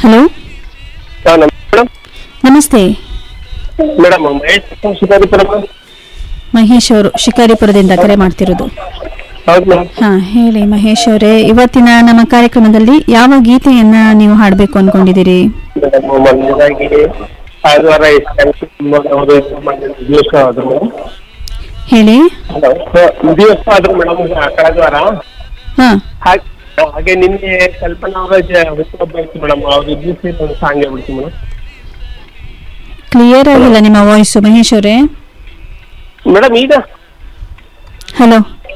hello ಹಾಂ madam ನಮಸ್ತೆ madam Mahesh Shikaripura Mahesh ಅವರು ಶಿಕಾರಿಪುರದಿಂದ ಕರೆ ಮಾಡ್ತಿರೋದು ಹೌದು ಮೇಡಮ್ ಹಾ ಹೇಳಿ ಮಹೇಶ್ ಅವರೇ ಇವತ್ತಿನ ನಮ್ಮ ಕಾರ್ಯಕ್ರಮದಲ್ಲಿ ಯಾವ ಗೀತೆಯನ್ನ ನೀವು ಹಾಡಬೇಕು ಅನ್ಕೊಂಡಿದ್ದೀರಿ ಮೇಡಮ್ ಮೊದಲನೇದಾಗಿ ಆದಿವಾರ ಅವರು ದಿವಸ ಆದ್ರು ಮೇಡಮ್ ಹೇಳಿ ಹಲೋ ದಿವಸ ಆದ್ರು ಮೇಡಮ್ ಕಳೆದ ವಾರ ಹಾ ಹಾಗೆ ಹಾಗೆ ನಿನ್ನೆ ಕಲ್ಪನಾ ಅವರ ಹುಟ್ಟುಹಬ್ಬ ಇತ್ತು ಮೇಡಮ್ ಅವ್ರ ದಿವಸ ಒಂದು ಸಾಂಗ್ ಹೇಳ್ಬಿಡ್ತೀನಿ ಮೇಡಮ್ ಕ್ಲಿಯರ್ ಆಗಿಲ್ಲ ನಿಮ್ಮ ವಾಯ್ಸು ಮಹೇಶ್ ಅವರೇ ಮೇಡಮ್ ಈಗ ಹಲೋ